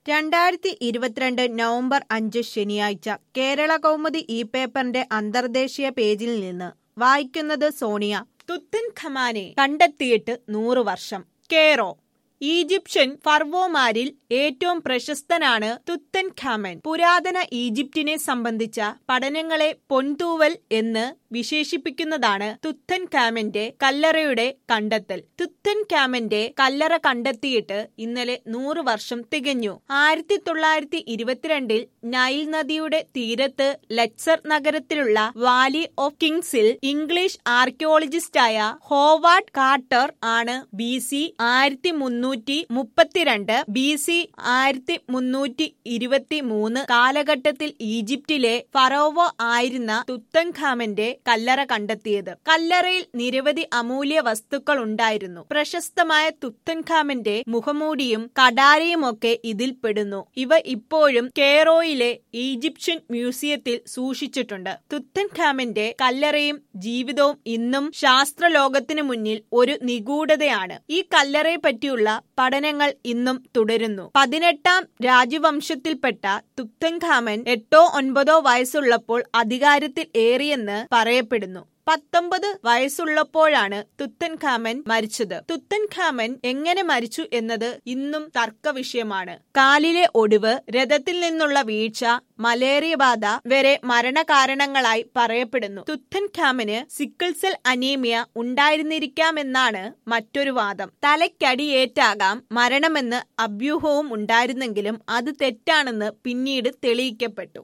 രണ്ടായിരത്തി ഇരുപത്തിരണ്ട് നവംബർ അഞ്ച് ശനിയാഴ്ച കേരള കൗമുദി ഈ പേപ്പറിന്റെ അന്തർദേശീയ പേജിൽ നിന്ന് വായിക്കുന്നത് സോണിയ തുത്തൻ ഖമാനെ കണ്ടെത്തിയിട്ട് നൂറ് വർഷം കേറോ ഈജിപ്ഷ്യൻ ഫർവോമാരിൽ ഏറ്റവും പ്രശസ്തനാണ് തുത്തൻ ഖാമൻ പുരാതന ഈജിപ്തിനെ സംബന്ധിച്ച പഠനങ്ങളെ പൊൻതൂവൽ എന്ന് വിശേഷിപ്പിക്കുന്നതാണ് തുത്തൻ ഖാമന്റെ കല്ലറയുടെ കണ്ടെത്തൽ തുത്തൻ ഖാമന്റെ കല്ലറ കണ്ടെത്തിയിട്ട് ഇന്നലെ നൂറ് വർഷം തികഞ്ഞു ആയിരത്തി തൊള്ളായിരത്തി ഇരുപത്തിരണ്ടിൽ നൈൽ നദിയുടെ തീരത്ത് ലക്സർ നഗരത്തിലുള്ള വാലി ഓഫ് കിങ്സിൽ ഇംഗ്ലീഷ് ആർക്കിയോളജിസ്റ്റായ ഹോവാർഡ് കാർട്ടർ ആണ് ബി സി ആയിരത്തി മുന്നൂറ്റി മുപ്പത്തിരണ്ട് ബി സി ആയിരത്തി മുന്നൂറ്റി ഇരുപത്തി മൂന്ന് കാലഘട്ടത്തിൽ ഈജിപ്തിലെ ഫറോവോ ആയിരുന്ന തുത്തൻഖാമന്റെ കല്ലറ കണ്ടെത്തിയത് കല്ലറയിൽ നിരവധി അമൂല്യ വസ്തുക്കൾ ഉണ്ടായിരുന്നു പ്രശസ്തമായ തുത്തൻഖാമന്റെ മുഖമൂടിയും കടാരയുമൊക്കെ ഇതിൽ പെടുന്നു ഇവ ഇപ്പോഴും കെയറോയിലെ ഈജിപ്ഷ്യൻ മ്യൂസിയത്തിൽ സൂക്ഷിച്ചിട്ടുണ്ട് തുത്തൻഖാമന്റെ കല്ലറയും ജീവിതവും ഇന്നും ശാസ്ത്രലോകത്തിനു മുന്നിൽ ഒരു നിഗൂഢതയാണ് ഈ കല്ലറയെ പറ്റിയുള്ള പഠനങ്ങൾ ഇന്നും തുടരുന്നു പതിനെട്ടാം രാജവംശത്തിൽപ്പെട്ട തുത്തൻഖാമൻ എട്ടോ ഒൻപതോ വയസ്സുള്ളപ്പോൾ അധികാരത്തിൽ ഏറിയെന്ന് പറയപ്പെടുന്നു പത്തൊമ്പത് വയസ്സുള്ളപ്പോഴാണ് തുത്തൻഖാമൻ മരിച്ചത് തുത്തൻഖാമൻ എങ്ങനെ മരിച്ചു എന്നത് ഇന്നും തർക്ക വിഷയമാണ് കാലിലെ ഒടിവ് രഥത്തിൽ നിന്നുള്ള വീഴ്ച മലേറിയ ബാധ വരെ മരണകാരണങ്ങളായി പറയപ്പെടുന്നു തുത്തൻഖാമന് സിക്കിൾസെൽ അനീമിയ ഉണ്ടായിരുന്നിരിക്കാമെന്നാണ് മറ്റൊരു വാദം തലയ്ക്കടിയേറ്റാകാം മരണമെന്ന് അഭ്യൂഹവും ഉണ്ടായിരുന്നെങ്കിലും അത് തെറ്റാണെന്ന് പിന്നീട് തെളിയിക്കപ്പെട്ടു